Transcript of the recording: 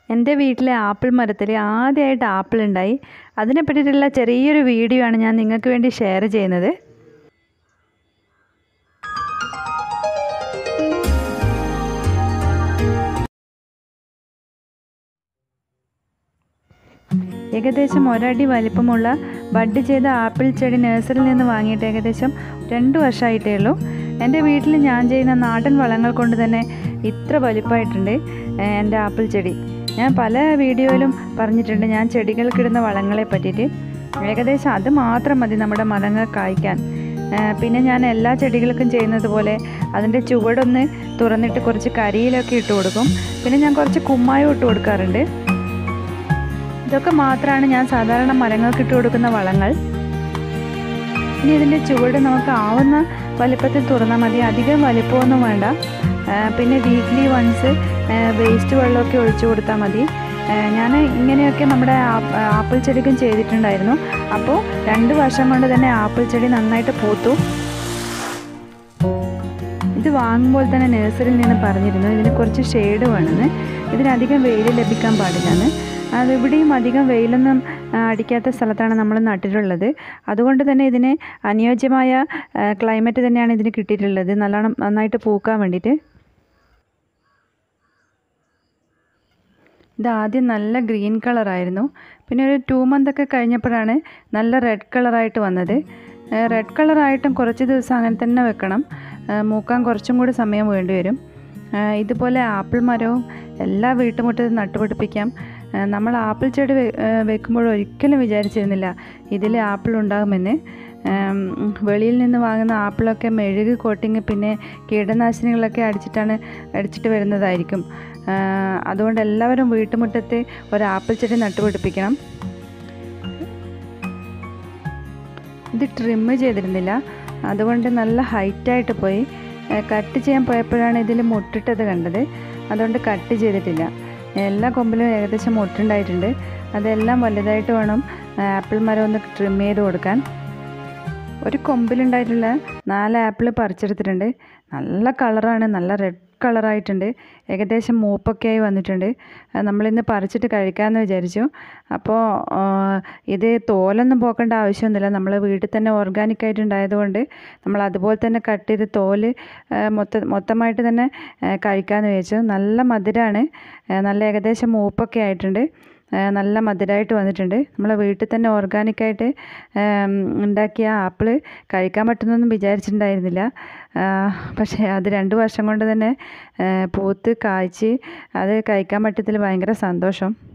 എൻ്റെ വീട്ടിലെ ആപ്പിൾ മരത്തിൽ ആദ്യമായിട്ട് ആപ്പിൾ ഉണ്ടായി അതിനെ പറ്റിയിട്ടുള്ള ചെറിയൊരു വീഡിയോ ആണ് ഞാൻ നിങ്ങൾക്ക് വേണ്ടി ഷെയർ ചെയ്യുന്നത് ഏകദേശം ഒരടി വലിപ്പമുള്ള ബഡ് ചെയ്ത ആപ്പിൾ ചെടി നഴ്സറിയിൽ നിന്ന് വാങ്ങിയിട്ട് ഏകദേശം രണ്ട് വർഷമായിട്ടേ ഉള്ളൂ എൻ്റെ വീട്ടിൽ ഞാൻ ചെയ്യുന്ന നാടൻ വളങ്ങൾ കൊണ്ട് തന്നെ ഇത്ര വലിപ്പമായിട്ടുണ്ട് ഏഹ്, എൻ്റെ ആപ്പിൾ ചെടി ഞാൻ പല വീഡിയോയിലും പറഞ്ഞിട്ടുണ്ട് ഞാൻ ചെടികൾക്കിടുന്ന വളങ്ങളെ പറ്റിയിട്ട് ഏകദേശം അത് മാത്രം മതി നമ്മുടെ മരങ്ങൾ കായ്ക്കാൻ ഏഹ്, പിന്നെ ഞാൻ എല്ലാ ചെടികൾക്കും ചെയ്യുന്നത് പോലെ അതിൻ്റെ ചുവടൊന്ന് തുറന്നിട്ട് കുറച്ച് കരിയിലൊക്കെ ഇട്ട് കൊടുക്കും പിന്നെ ഞാൻ കുറച്ച് കുമ്മായം ഇട്ട് കൊടുക്കാറുണ്ട് ഇതൊക്കെ മാത്രമാണ് ഞാൻ സാധാരണ മരങ്ങൾക്ക് ഇട്ട് കൊടുക്കുന്ന വളങ്ങൾ ഇനി ഇതിൻ്റെ ചുവട് നമുക്ക് ആവുന്ന വലിപ്പത്തിൽ തുറന്നാൽ മതി അധികം വലിപ്പമൊന്നും വേണ്ട ആ, പിന്നെ വീക്ക്ലി വൺസ് വേസ്റ്റ് വെള്ളമൊക്കെ ഒഴിച്ചു കൊടുത്താൽ മതി ഞാൻ ഇങ്ങനെയൊക്കെ നമ്മുടെ ആ- ആപ്പിൾ ചെടിക്കും ചെയ്തിട്ടുണ്ടായിരുന്നു അപ്പോൾ രണ്ട് വർഷം കൊണ്ട് തന്നെ ആപ്പിൾ ചെടി നന്നായിട്ട് പൂത്തു ഇത് വാങ്ങുമ്പോൾ തന്നെ നഴ്സറിയിൽ നിന്ന് പറഞ്ഞിരുന്നു ഇതിന് കുറച്ച് ഷെയ്ഡ് വേണമെന്ന് ഇതിനധികം വെയിൽ ലഭിക്കാൻ പാടില്ലെന്ന് അത് ഇവിടെയും അധികം വെയിലൊന്നും ആ, അടിക്കാത്ത സ്ഥലത്താണ് നമ്മൾ നട്ടിട്ടുള്ളത് അതുകൊണ്ട് തന്നെ ഇതിന് അനുയോജ്യമായ ക്ലൈമറ്റ് തന്നെയാണ് ഇതിന് കിട്ടിയിട്ടുള്ളത് നല്ലോണം നന്നായിട്ട് പൂക്കാൻ വേണ്ടിയിട്ട് ഇത് ആദ്യം നല്ല ഗ്രീൻ കളറായിരുന്നു പിന്നെ ഒരു ടു മന്ത് ഒക്കെ കഴിഞ്ഞപ്പോഴാണ് നല്ല റെഡ് കളറായിട്ട് വന്നത് റെഡ് കളറായിട്ടും കുറച്ച് ദിവസം അങ്ങനെ തന്നെ വെക്കണം ആ, മൂക്കാൻ കുറച്ചും കൂടി സമയം വേണ്ടി വരും ആ, ഇതുപോലെ ആപ്പിൾ മരവും എല്ലാ വീട്ടുമുറ്റത്തും നട്ടുപിടിപ്പിക്കാം ആ, നമ്മൾ ആപ്പിൾ ചെടി വെ- ആ, വെക്കുമ്പോൾ ഒരിക്കലും വിചാരിച്ചിരുന്നില്ല ഇതിൽ ആപ്പിൾ ഉണ്ടാകുമെന്ന് ആം, വെളിയിൽ നിന്ന് വാങ്ങുന്ന ആപ്പിളൊക്കെ മെഴുക് കോട്ടിങ് പിന്നെ കീടനാശിനികളൊക്കെ അടിച്ചിട്ടാണ് അടിച്ചിട്ട് വരുന്നതായിരിക്കും ആ, അതുകൊണ്ട് എല്ലാവരും വീട്ടുമുറ്റത്ത് ഒരു ആപ്പിൾ ചെടി നട്ടുപിടിപ്പിക്കണം ഇത് ട്രിമ്മ് ചെയ്തിരുന്നില്ല അതുകൊണ്ട് നല്ല ഹൈറ്റായിട്ട് പോയി ഏ, കട്ട് ചെയ്യാൻ പോയപ്പോഴാണ് ഇതിൽ മുട്ടിട്ടത് കണ്ടത് അതുകൊണ്ട് കട്ട് ചെയ്തിട്ടില്ല എല്ലാ കൊമ്പിലും ഏകദേശം മുട്ടുണ്ടായിട്ടുണ്ട് അതെല്ലാം വലുതായിട്ട് വേണം ആ, ആപ്പിൾ മരം ഒന്ന് ട്രിം ചെയ്ത് കൊടുക്കാൻ ഒരു കൊമ്പിലുണ്ടായിട്ടുള്ള നാല് ആപ്പിൾ പറിച്ചെടുത്തിട്ടുണ്ട് നല്ല കളറാണ് നല്ല റെഡ് കളറായിട്ടുണ്ട് ഏകദേശം മൂപ്പൊക്കെ ആയി വന്നിട്ടുണ്ട് അത് നമ്മളിന്ന് പറിച്ചിട്ട് കഴിക്കാമെന്ന് വിചാരിച്ചു അപ്പോൾ ആ, ഇത് തോലൊന്നും പോക്കേണ്ട ആവശ്യമൊന്നുമില്ല നമ്മൾ വീട്ടിൽ തന്നെ ഓർഗാനിക് ആയിട്ട് ഉണ്ടായതുകൊണ്ട് നമ്മൾ അതുപോലെ തന്നെ കട്ട് ചെയ്ത് തോല് ആ, മൊത്ത മൊത്തമായിട്ട് തന്നെ ആ, കഴിക്കാമെന്ന് വിചാരിച്ചു നല്ല മധുരമാണ് ആ, നല്ല ഏകദേശം മൂപ്പൊക്കെ ആയിട്ടുണ്ട് ആ, നല്ല മധുരമായിട്ട് വന്നിട്ടുണ്ട് നമ്മൾ വീട്ടിൽ തന്നെ ഓർഗാനിക്കായിട്ട് ഉണ്ടാക്കിയ ആപ്പിള് കഴിക്കാൻ പറ്റുന്നൊന്നും വിചാരിച്ചിട്ടുണ്ടായിരുന്നില്ല ആ, പക്ഷേ അത് രണ്ട് വർഷം കൊണ്ട് തന്നെ ആ, പൂത്ത് കായ്ച്ച് അത് കഴിക്കാൻ പറ്റത്തിൽ ഭയങ്കര സന്തോഷം